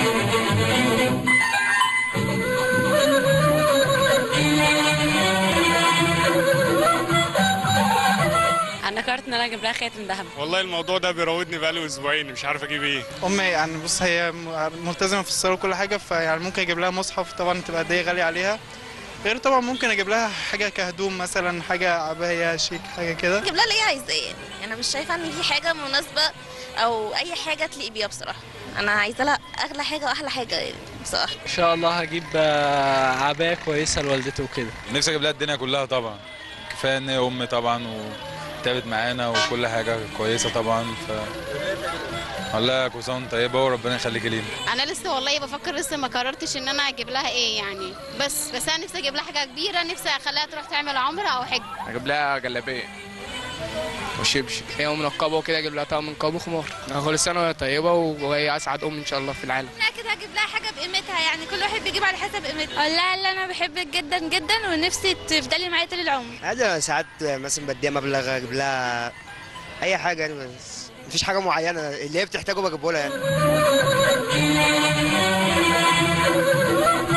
انا قررت ان انا اجيب لها خاتم ذهب والله الموضوع ده بيراودني بقاله اسبوعين مش عارف اجيب ايه امي يعني بص هي م- ملتزمه في الصلاه وكل حاجه فيعني ممكن اجيب لها مصحف طبعا تبقى هديه غاليه عليها غير طبعا ممكن اجيب لها حاجه كهدوم مثلا حاجه عبايه شيك حاجه كده اجيب لها اللي هي عايزاه يعني انا مش شايفه ان في حاجه مناسبه او اي حاجه تليق بيها بصراحه انا عايزه لها اغلى حاجه واحلى حاجه يعني بصراحه ان شاء الله هجيب آه، عبايه كويسه لوالدته وكده نفسي اجيب لها الدنيا كلها طبعا كفايه ان هي ام طبعا وتعبت معانا وكل حاجه كويسه طبعا ف والله كل سنه وانت طيبه وربنا يخليكي لينا انا لسه والله بفكر لسه ما قررتش ان انا اجيب لها ايه يعني بس بس انا نفسي اجيب لها حاجه كبيره نفسي اخليها تروح تعمل عمره او حج هجيب لها جلابيه وشبشب هي منقبه وكده اجيب لها طقم منقب وخمار كل سنه وهي طيبه وهي اسعد ام ان شاء الله في العالم انا كده هجيب لها حاجه بقيمتها يعني كل واحد بيجيب على حسب قيمتها اقول لها اللي انا بحبك جدا جدا ونفسي تفضلي معايا طول العمر عادي ساعات مثلا بديها مبلغ اجيب لها اي حاجه يعني بس مفيش حاجه معينه اللي هي بتحتاجه بجيبه لها يعني